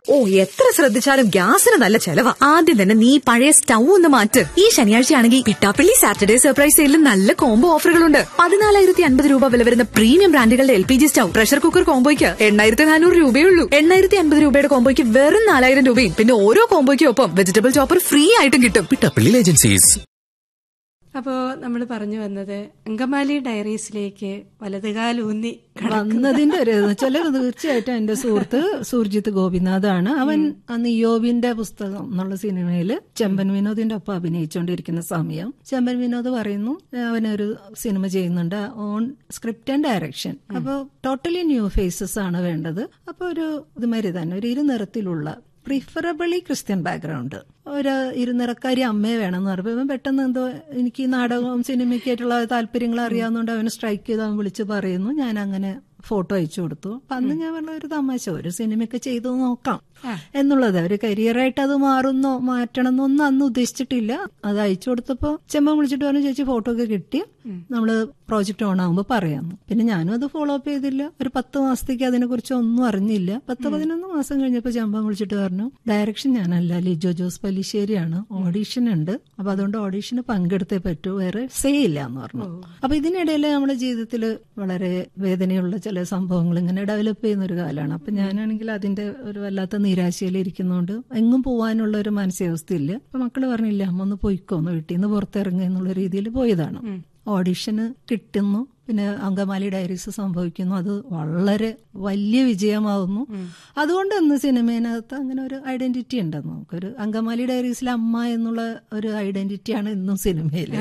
ഓ എത്ര ശ്രദ്ധിച്ചാലും ഗ്യാസിന് നല്ല ചെലവാ ആദ്യം തന്നെ നീ പഴയ സ്റ്റൗ ഒന്ന് മാറ്റ് ഈ ശനിയാഴ്ചയാണെങ്കിൽ പിട്ടാപ്പള്ളി സാറ്റർഡേ സർപ്രൈസ് സെയിലും നല്ല കോംബോ ഓഫറുകളുണ്ട് പതിനാലായിരത്തി അൻപത് രൂപ വില വരുന്ന പ്രീമിയം ബ്രാൻഡുകളുടെ L P G stove pressure cooker കോംബോയ്ക്ക് എണ്ണായിരത്തി നാനൂറ് രൂപയേ ഉള്ളൂ എണ്ണായിരത്തി അൻപത് രൂപയുടെ കോമ്പോയ്ക്ക് വെറും നാലായിരം രൂപയും പിന്നെ ഓരോ കോംബോയ്ക്കും ഒപ്പം വെജിറ്റബിൾ ചോപ്പർ ഫ്രീ ആയിട്ടും കിട്ടും പിട്ടാപ്പള്ളി ഏജൻസീസ് അപ്പോൾ നമ്മൾ പറഞ്ഞു വന്നത് അങ്കമാലി ഡയറീസിലേക്ക് വലതുകാലൂന്നി വന്നതിന്റെ ഒരു ഇത് വെച്ചാല് തീർച്ചയായിട്ടും എന്റെ സുഹൃത്ത് സുർജിത്ത് ഗോപിനാഥാണ് അവൻ അന്ന് യോബിന്റെ പുസ്തകം എന്നുള്ള സിനിമയില് ചെമ്പൻ വിനോദിന്റെ ഒപ്പം അഭിനയിച്ചുകൊണ്ടിരിക്കുന്ന സമയം ചെമ്പൻ വിനോദ് പറയുന്നു അവനൊരു സിനിമ ചെയ്യുന്നുണ്ട് ഓൺ സ്ക്രിപ്റ്റ് ആൻഡ് ഡയറക്ഷൻ അപ്പോൾ ടോട്ടലി ന്യൂ ഫേസസ് ആണ് വേണ്ടത് അപ്പൊ ഒരു ഇതുമാതിരി തന്നെ ഒരു ഇരുനിറത്തിലുള്ള പ്രിഫറബിളി ക്രിസ്ത്യൻ ബാക്ക്ഗ്രൗണ്ട് ഒരു ഇരുനിറക്കാരി അമ്മയെ വേണമെന്ന് പറഞ്ഞപ്പോൾ ഇവൻ പെട്ടെന്ന് എന്തോ എനിക്ക് ഈ നാടകവും സിനിമയ്ക്കായിട്ടുള്ള താല്പര്യങ്ങൾ അറിയാവുന്നതുകൊണ്ട് അവന് സ്ട്രൈക്ക് ചെയ്ത് അവൻ വിളിച്ച് പറയുന്നു ഞാൻ അങ്ങനെ ഫോട്ടോ അയച്ചു കൊടുത്തു അപ്പൊ അന്ന് ഞാൻ പറഞ്ഞ ഒരു തമാശ ഒരു സിനിമയൊക്കെ ചെയ്തു നോക്കാം എന്നുള്ളത് ഒരു കരിയറായിട്ട് അത് മാറുന്നോ മാറ്റണം എന്നൊന്നും അന്ന് ഉദ്ദേശിച്ചിട്ടില്ല അത് അയച്ചു കൊടുത്തപ്പോ ചെമ്മ വിളിച്ചിട്ട് പറഞ്ഞു ചേച്ചി ഫോട്ടോ ഒക്കെ കിട്ടി നമ്മള് പ്രോജക്റ്റ് ഓൺ ആകുമ്പോൾ പറയാമെന്ന് പിന്നെ ഞാനും അത് ഫോളോ അപ്പ് ചെയ്തില്ല ഒരു പത്ത് മാസത്തേക്ക് അതിനെ കുറിച്ച് ഒന്നും അറിഞ്ഞില്ല പത്ത് പതിനൊന്ന് മാസം കഴിഞ്ഞപ്പോൾ ചെമ്പൻ വിളിച്ചിട്ട് പറഞ്ഞു ഡയറക്ഷൻ ഞാനല്ല ലിജോ ജോസ് പല്ലിശ്ശേരിയാണ് ഓഡീഷൻ ഉണ്ട് അപ്പൊ അതുകൊണ്ട് ഓഡീഷന് പങ്കെടുത്തേ പറ്റൂ വേറെ സേ ഇല്ല എന്ന് പറഞ്ഞു അപ്പൊ ഇതിനിടയിൽ നമ്മുടെ ജീവിതത്തിൽ വളരെ വേദനയുള്ള ചില സംഭവങ്ങൾ ഇങ്ങനെ ഡെവലപ്പ് ചെയ്യുന്ന ഒരു കാലമാണ് അപ്പൊ ഞാനാണെങ്കിൽ അതിന്റെ ഒരു വല്ലാത്ത നിരാശയിൽ ഇരിക്കുന്നതുകൊണ്ട് എങ്ങും പോകാനുള്ള ഒരു മാനസികാവസ്ഥയില്ല അപ്പൊ മക്കള് പറഞ്ഞില്ല അമ്മ ഒന്ന് പോയിക്കോന്ന് വീട്ടിൽ നിന്ന് പുറത്തിറങ്ങുക എന്നുള്ള രീതിയിൽ പോയതാണ് ഓഡിഷന് കിട്ടുന്നു പിന്നെ അങ്കമാലി ഡയറീസ് സംഭവിക്കുന്നു അത് വളരെ വലിയ വിജയമാവുന്നു അതുകൊണ്ട് ഇന്ന് സിനിമേനകത്ത് അങ്ങനെ ഒരു ഐഡന്റിറ്റി ഉണ്ട് നമുക്കൊരു അങ്കമാലി ഡയറീസിലെ അമ്മ എന്നുള്ള ഒരു ഐഡന്റിറ്റിയാണ് ഇന്നും സിനിമയില്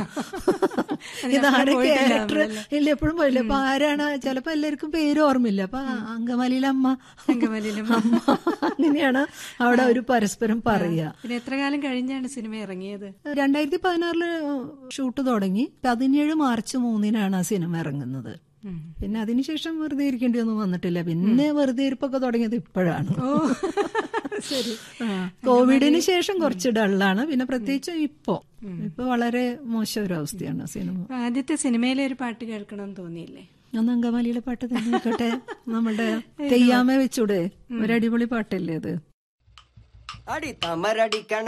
ഇതാണ് ക്യാരക്ടർ ഇല്ല എപ്പോഴും പോയില്ല അപ്പൊ ആരാണ് ചിലപ്പോ എല്ലാവർക്കും പേര് ഓർമ്മയില്ല അപ്പൊ അങ്കമാലിയിലെ അമ്മ അങ്കമാലിയിലെ അമ്മ അങ്ങനെയാണ് അവിടെ ഒരു പരസ്പരം പറയുക പിന്നെ എത്ര കാലം കഴിഞ്ഞാണ് സിനിമ ഇറങ്ങിയത് രണ്ടായിരത്തി പതിനാറില് ഷൂട്ട് തുടങ്ങി പതിനേഴ് മാർച്ച് മൂന്നിനാണ് ആ സിനിമ ഇറങ്ങുന്നത് പിന്നെ അതിനുശേഷം വെറുതെ ഇരിക്കേണ്ടി ഒന്നും വന്നിട്ടില്ല പിന്നെ വെറുതെ ഇരിപ്പൊക്കെ തുടങ്ങിയത് ഇപ്പോഴാണ് ശരി ആ, കോവിഡിന് ശേഷം കുറച്ച് ഡള്ളാണ് പിന്നെ പ്രത്യേകിച്ച് ഇപ്പോ ഇപ്പൊ വളരെ മോശം ഒരു അവസ്ഥയാണ് സിനിമ അപ്പൊ ആദ്യത്തെ സിനിമയിലെ ഒരു പാട്ട് കേൾക്കണം എന്ന് തോന്നിയില്ലേ ഒന്ന് അങ്കമാലിയിലെ പാട്ട് തന്നെ ആയിക്കോട്ടെ നമ്മുടെ തെയ്യാമ വെച്ചൂടെ ഒരു അടിപൊളി പാട്ടല്ലേ അത് അടി തമരടിക്കണ